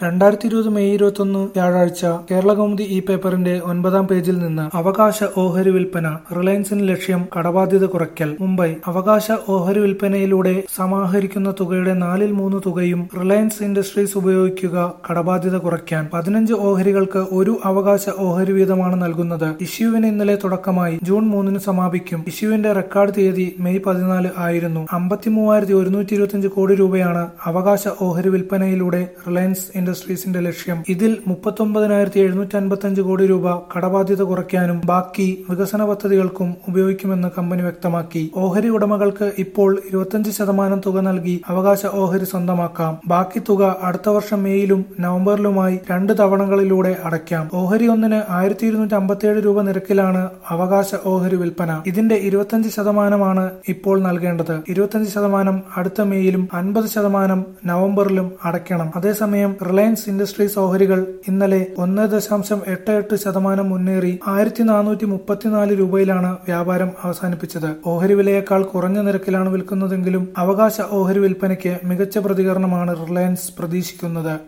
രണ്ടായിരത്തി ഇരുപത് മെയ് ഇരുപത്തൊന്ന് വ്യാഴാഴ്ച കേരളകൗമുദി ഇ പേപ്പറിന്റെ ഒൻപതാം പേജിൽ നിന്ന് അവകാശ ഓഹരി വിൽപ്പന റിലയൻസിന് ലക്ഷ്യം കടബാധ്യത കുറയ്ക്കൽ മുംബൈ അവകാശ ഓഹരി വിൽപ്പനയിലൂടെ സമാഹരിക്കുന്ന തുകയുടെ നാലിൽ മൂന്ന് തുകയും റിലയൻസ് ഇൻഡസ്ട്രീസ് ഉപയോഗിക്കുക കടബാധ്യത കുറയ്ക്കാൻ പതിനഞ്ച് ഓഹരികൾക്ക് ഒരു അവകാശ ഓഹരി വീതമാണ് നൽകുന്നത് ഇഷ്യൂവിന് ഇന്നലെ തുടക്കമായി ജൂൺ മൂന്നിന് സമാപിക്കും ഇഷ്യൂവിന്റെ റെക്കോർഡ് തീയതി മെയ് പതിനാല് ആയിരുന്നു അമ്പത്തിമൂവായിരത്തി ഒരുന്നൂറ്റി ഇരുപത്തിയഞ്ച് കോടി രൂപയാണ് അവകാശ ഓഹരി വിൽപ്പനയിലൂടെ റിലയൻസ് ഇൻഡസ്ട്രീസിന്റെ ലക്ഷ്യം ഇതിൽ മുപ്പത്തൊമ്പതിനായിരത്തി എഴുന്നൂറ്റി അൻപത്തിയഞ്ച് കോടി രൂപ കടബാധ്യത കുറയ്ക്കാനും ബാക്കി വികസന പദ്ധതികൾക്കും ഉപയോഗിക്കുമെന്ന് കമ്പനി വ്യക്തമാക്കി ഓഹരി ഉടമകൾക്ക് ഇപ്പോൾ ഇരുപത്തിയഞ്ച് ശതമാനം തുക നൽകി അവകാശ ഓഹരി സ്വന്തമാക്കാം ബാക്കി തുക അടുത്ത വർഷം മേയിലും നവംബറിലുമായി രണ്ട് തവണകളിലൂടെ അടയ്ക്കാം ഓഹരി ഒന്നിന് ആയിരത്തി ഇരുന്നൂറ്റി അമ്പത്തിയേഴ് രൂപ നിരക്കിലാണ് അവകാശ ഓഹരി വിൽപ്പന ഇതിന്റെ ഇരുപത്തിയഞ്ച് ശതമാനമാണ് ഇപ്പോൾ നൽകേണ്ടത് ഇരുപത്തിയഞ്ച് ശതമാനം അടുത്ത മേയിലും അൻപത് ശതമാനം നവംബറിലും അടയ്ക്കണം അതേസമയം റിലയൻസ് ഇൻഡസ്ട്രീസ് ഓഹരികൾ ഇന്നലെ ഒന്ന് ദശാംശം എട്ട് എട്ട് ശതമാനം മുന്നേറി ആയിരത്തി നാനൂറ്റി മുപ്പത്തിനാല് രൂപയിലാണ് വ്യാപാരം അവസാനിപ്പിച്ചത് ഓഹരി വിലയേക്കാൾ കുറഞ്ഞ നിരക്കിലാണ് വിൽക്കുന്നതെങ്കിലും അവകാശ ഓഹരി വിൽപ്പനയ്ക്ക് മികച്ച പ്രതികരണമാണ് റിലയൻസ് പ്രതീക്ഷിക്കുന്നത്